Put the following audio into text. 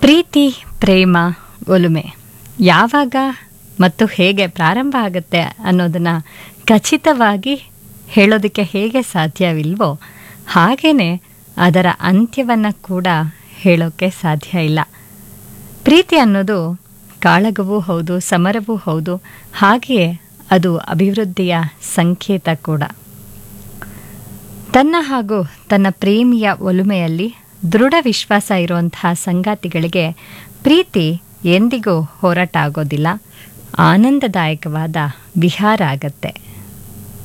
ಪ್ರೀತಿ ಪ್ರೇಮ ಒಲುಮೆ ಯಾವಾಗ ಮತ್ತು ಹೇಗೆ ಪ್ರಾರಂಭ ಆಗುತ್ತೆ ಅನ್ನೋದನ್ನು ಖಚಿತವಾಗಿ ಹೇಳೋದಕ್ಕೆ ಹೇಗೆ ಸಾಧ್ಯವಿಲ್ವೋ ಹಾಗೇ ಅದರ ಅಂತ್ಯವನ್ನು ಕೂಡ ಹೇಳೋಕ್ಕೆ ಸಾಧ್ಯ ಇಲ್ಲ ಪ್ರೀತಿ ಅನ್ನೋದು ಕಾಳಗವೂ ಹೌದು ಸಮರವೂ ಹೌದು ಹಾಗೆಯೇ ಅದು ಅಭಿವೃದ್ಧಿಯ ಸಂಕೇತ ಕೂಡ ತನ್ನ ಹಾಗೂ ತನ್ನ ಪ್ರೇಮಿಯ ಒಲುಮೆಯಲ್ಲಿ ದೃಢ ವಿಶ್ವಾಸ ಇರುವಂತಹ ಸಂಗಾತಿಗಳಿಗೆ ಪ್ರೀತಿ ಎಂದಿಗೂ ಹೋರಾಟ ಆಗೋದಿಲ್ಲ ಆನಂದದಾಯಕವಾದ ವಿಹಾರ ಆಗತ್ತೆ